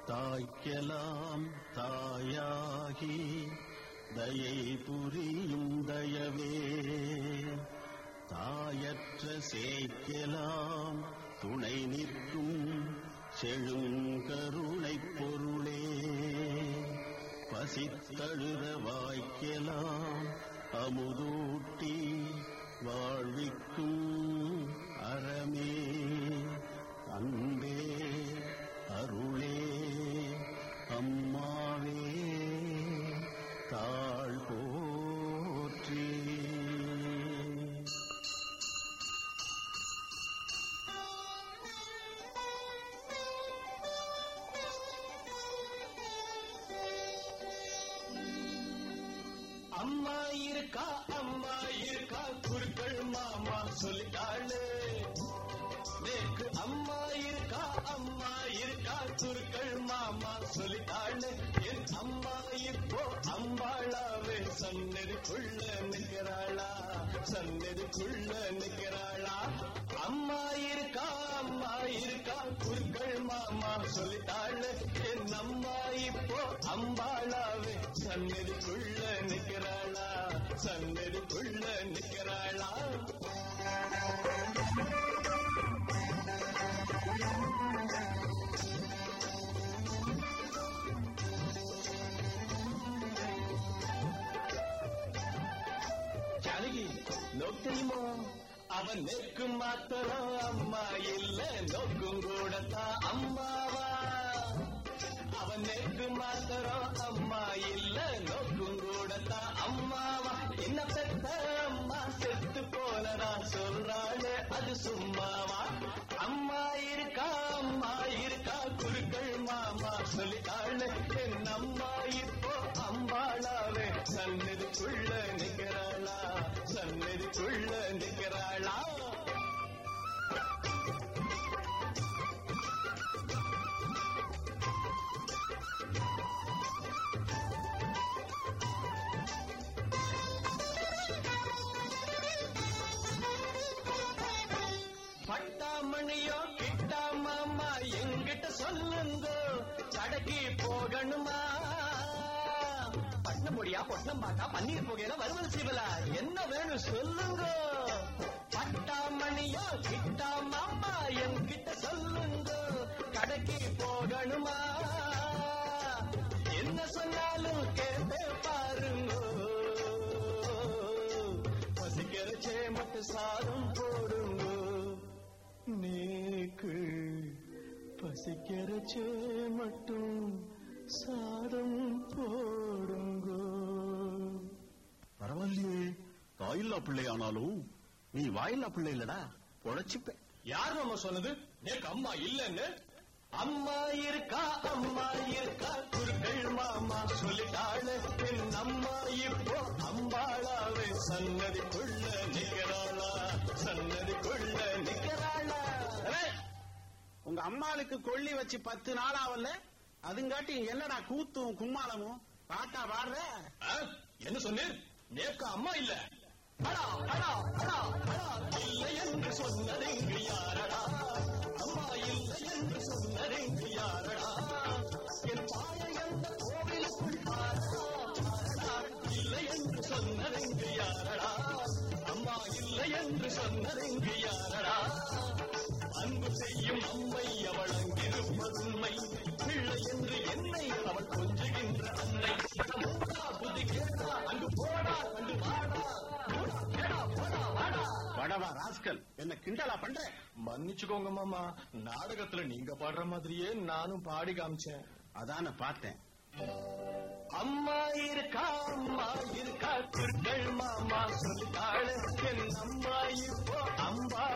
தாய்க்கெலாம் தாயாகி தயை புரியும் தயவே தாயற்ற சேய்க்கெலாம் துணை நிற்கும் செழுங்கருணைப் பொருளே பசித்தழுத வாய்க்கெலாம் அமுதூட்டி வாழ்விக்கும் அறமே அன்பே அருளே அம்மாவே தாழ் போற்றி அம்மா இருக்கா அம்மா இருக்கா குருக்கள் மாமா சொல்லிட்டாளு நேக்கு அம்மா இருக்கா அம்மா இருக்கா குருக்கள் மாமா சொல்லிட்டாளு என் அம்மா இப்போ அம்பாளாவே சன்னதிக்குள்ள நிக்கிறாளா சன்னதிக்குள்ள நிக்கிறாளா அம்மா இருக்கா அம்மா இருக்கா குருக்கள் மாமா சொல்லிட்டாளு என் அம்மா இப்போ அம்பாளாவே சன்னதிக்குள்ள நிக்கிறாளா சன்னதிக்குள்ள நிக்கிறாளா ஜானகி நோக்கு தெரியுமோ அவன் நெக்கு மாத்திரம் அம்மா இல்ல நோக்கும் கூடத்தான் அம்மாவா அவன் நெக்கு மாத்திரம் அம்மா இல்ல நோக்கும் கூடத்தான் அம்மாவா என்ன பெத்த அம்மா செத்து போனதா சொல்றாளே அது சும்மாவா அம்மா இருக்கா அம்மா இருக்கா குருக்கள் மாமா சொல்லிட்டாளே என் அம்மா இப்போ அம்பாளாவே சன்னதிக்குள்ள நிக்கிறாளா சன்னதிக்குள்ள நிக்கிறாளா பட்டாமணியோ கிட்டா மாமா எங்கிட்ட சொல்லுங்க கடைக்கு போகணுமா பட்டினம் பொடியா பொட்டினம் பாட்டா பன்னீர் புகையில வறுவல் சீவலா என்ன வேணும் சொல்லுங்க பட்டாமணியோ கிட்டா மாமா என்கிட்ட சொல்லுங்க கடைக்கு போகணுமா என்ன சொன்னாலும் கேட்டு பாருங்க பசிக்கிறச்சே மட்டும் சாதம் போடுங்க நீக்கு பசிக்கிறச்சே மட்டும் சாதம் போடுங்க பரவாயில்லையே தாயில்லா பிள்ளை ஆனாலும் நீ வாயில்லா பிள்ளை இல்லடா பொழைச்சிப்ப யார் மாமா சொன்னது நேக்கு அம்மா இல்லன்னு அம்மா இருக்கா அம்மா இருக்கா குருக்கள் மாமா சொல்லிட்டாளு என் அம்மா இப்போ அம்பாளாவே சன்னதிக்குள்ள நிக்கிறாளா சன்னதிக்குள்ள நிக்கிறாளா ஏய், உங்க அம்மாளுக்கு கொள்ளி வச்சு பத்து நாள் ஆவல அதுங்காட்டி என்னடா கூத்தும் கும்மாளமும் பாட்டா பாடுற ஆ? என்ன சொன்னேன் நேக்கு அம்மா இல்ல அடா அடா அடா அடா இல்லை என்று சொன்னதெங்கு யாரடா அம்மா இல்லை என்று சொன்னதெங்கு யாரடா என் தாயை அந்த கோவிலுக்குள் பாரடா பாரடா இல்லை என்று சொன்னதெங்கு யாரடா அம்மா இல்லை என்று சொன்னதெங்கு யாரடா அன்பு செய்யும் அம்மை அவள் அங்கிருப்பதுண்மை பிள்ளை என்று என்னை அவள் கொஞ்சுகின்ற அன்னை மூடா புத்தி கேட்டா அங்கு போடா கண்டு வாடா போடா, கேடா, போடா, வாடா. வடவா ராஸ்கல் என்ன கிண்டலா பண்ற மன்னிச்சுக்கோங்க மாமா நாடகத்துல நீங்க பாடுற மாதிரியே நானும் பாடி காமிச்சேன் அதான பார்த்தேன் அம்மா இருக்கா அம்மா இருக்கா குருக்கள் மாமா சொல்லிட்டாளு என் அம்மா இப்போ அம்பா